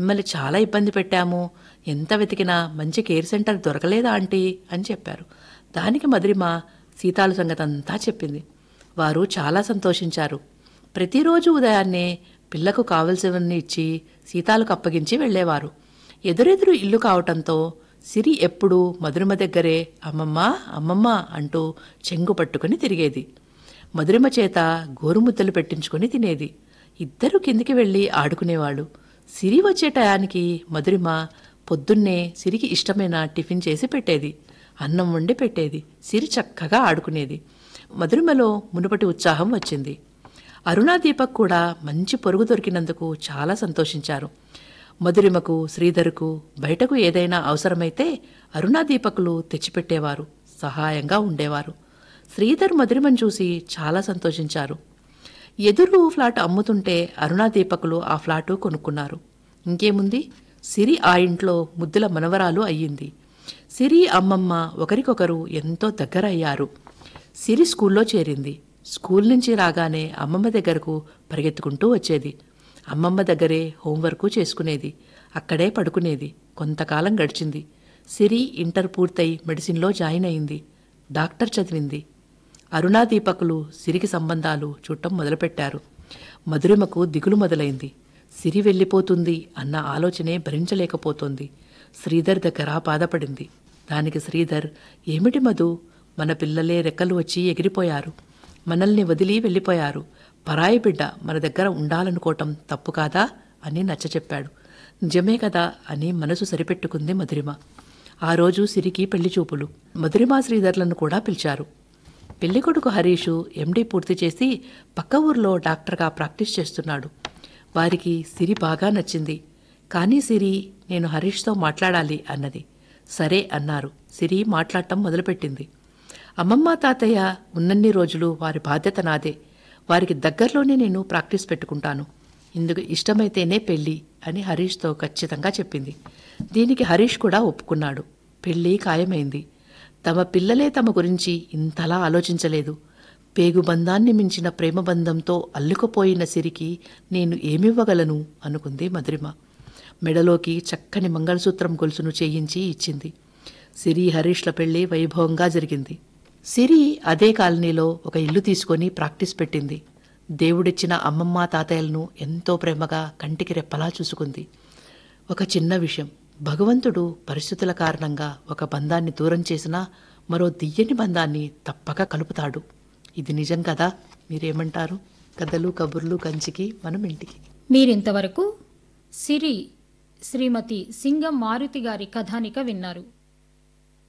మిమ్మల్ని చాలా ఇబ్బంది పెట్టాము ఎంత వెతికినా మంచి కేర్ సెంటర్ దొరకలేదా ఆంటీ అని చెప్పారు దానికి మధురిమ సీతాలు సంగతి అంతా చెప్పింది వారు చాలా సంతోషించారు ప్రతిరోజు ఉదయాన్నే పిల్లకు కావలసినవన్నీ ఇచ్చి సీతాలకు అప్పగించి వెళ్ళేవారు ఎదురెదురు ఇల్లు కావటంతో సిరి ఎప్పుడూ మధురిమ దగ్గరే అమ్మమ్మ అమ్మమ్మ అంటూ చెంగు పట్టుకుని తిరిగేది మధురిమ చేత గోరుముద్దలు పెట్టించుకొని తినేది ఇద్దరు కిందికి వెళ్ళి ఆడుకునేవాళ్ళు సిరి వచ్చే టయానికి మధురిమ పొద్దున్నే సిరికి ఇష్టమైన టిఫిన్ చేసి పెట్టేది అన్నం వండి పెట్టేది సిరి చక్కగా ఆడుకునేది మధురిమలో మునుపటి ఉత్సాహం వచ్చింది అరుణా దీపక్ కూడా మంచి పొరుగు దొరికినందుకు చాలా సంతోషించారు మధురిమకు శ్రీధర్కు బయటకు ఏదైనా అవసరమైతే అరుణా దీపకులు తెచ్చిపెట్టేవారు సహాయంగా ఉండేవారు శ్రీధర్ మధురిమను చూసి చాలా సంతోషించారు ఎదురు ఫ్లాట్ అమ్ముతుంటే అరుణా దీపకులు ఆ ఫ్లాటు కొనుక్కున్నారు ఇంకేముంది సిరి ఆ ఇంట్లో ముద్దుల మనవరాలు అయ్యింది సిరి అమ్మమ్మ ఒకరికొకరు ఎంతో దగ్గర అయ్యారు సిరి స్కూల్లో చేరింది స్కూల్ నుంచి రాగానే అమ్మమ్మ దగ్గరకు పరిగెత్తుకుంటూ వచ్చేది అమ్మమ్మ దగ్గరే హోంవర్కు చేసుకునేది అక్కడే పడుకునేది కొంతకాలం గడిచింది సిరి ఇంటర్ పూర్తయి మెడిసిన్లో జాయిన్ అయింది డాక్టర్ చదివింది అరుణా దీపకులు సిరికి సంబంధాలు చూడటం మొదలుపెట్టారు మధురిమకు దిగులు మొదలైంది సిరి వెళ్ళిపోతుంది అన్న ఆలోచనే భరించలేకపోతోంది శ్రీధర్ దగ్గర బాధపడింది దానికి శ్రీధర్ ఏమిటి మధు మన పిల్లలే రెక్కలు వచ్చి ఎగిరిపోయారు మనల్ని వదిలి వెళ్ళిపోయారు పరాయి బిడ్డ మన దగ్గర ఉండాలనుకోవటం తప్పు కాదా అని నచ్చచెప్పాడు నిజమే కదా అని మనసు సరిపెట్టుకుంది మధురిమ ఆ రోజు సిరికి పెళ్లి చూపులు మధురిమ శ్రీధర్లను కూడా పిలిచారు పెళ్ళికొడుకు హరీషు ఎండీ పూర్తి చేసి పక్క ఊర్లో డాక్టర్గా ప్రాక్టీస్ చేస్తున్నాడు వారికి సిరి బాగా నచ్చింది కానీ సిరి నేను హరీష్తో మాట్లాడాలి అన్నది సరే అన్నారు సిరి మాట్లాడటం మొదలుపెట్టింది అమ్మమ్మ తాతయ్య ఉన్నన్ని రోజులు వారి బాధ్యత నాదే వారికి దగ్గరలోనే నేను ప్రాక్టీస్ పెట్టుకుంటాను ఇందుకు ఇష్టమైతేనే పెళ్ళి అని హరీష్తో ఖచ్చితంగా చెప్పింది దీనికి హరీష్ కూడా ఒప్పుకున్నాడు పెళ్ళి ఖాయమైంది తమ పిల్లలే తమ గురించి ఇంతలా ఆలోచించలేదు పేగుబంధాన్ని మించిన ప్రేమబంధంతో అల్లుకుపోయిన సిరికి నేను ఏమివ్వగలను అనుకుంది మధురిమ మెడలోకి చక్కని మంగళసూత్రం గొలుసును చేయించి ఇచ్చింది సిరి హరీష్ల పెళ్లి వైభవంగా జరిగింది సిరి అదే కాలనీలో ఒక ఇల్లు తీసుకొని ప్రాక్టీస్ పెట్టింది దేవుడిచ్చిన అమ్మమ్మ తాతయ్యలను ఎంతో ప్రేమగా కంటికి రెప్పలా చూసుకుంది ఒక చిన్న విషయం భగవంతుడు పరిస్థితుల కారణంగా ఒక బంధాన్ని దూరం చేసినా మరో దియ్యని బంధాన్ని తప్పక కలుపుతాడు ఇది నిజం కదా మీరేమంటారు కథలు కబుర్లు కంచికి మనం ఇంటికి మీరింతవరకు సిరి శ్రీమతి సింగం మారుతి గారి కథానిక విన్నారు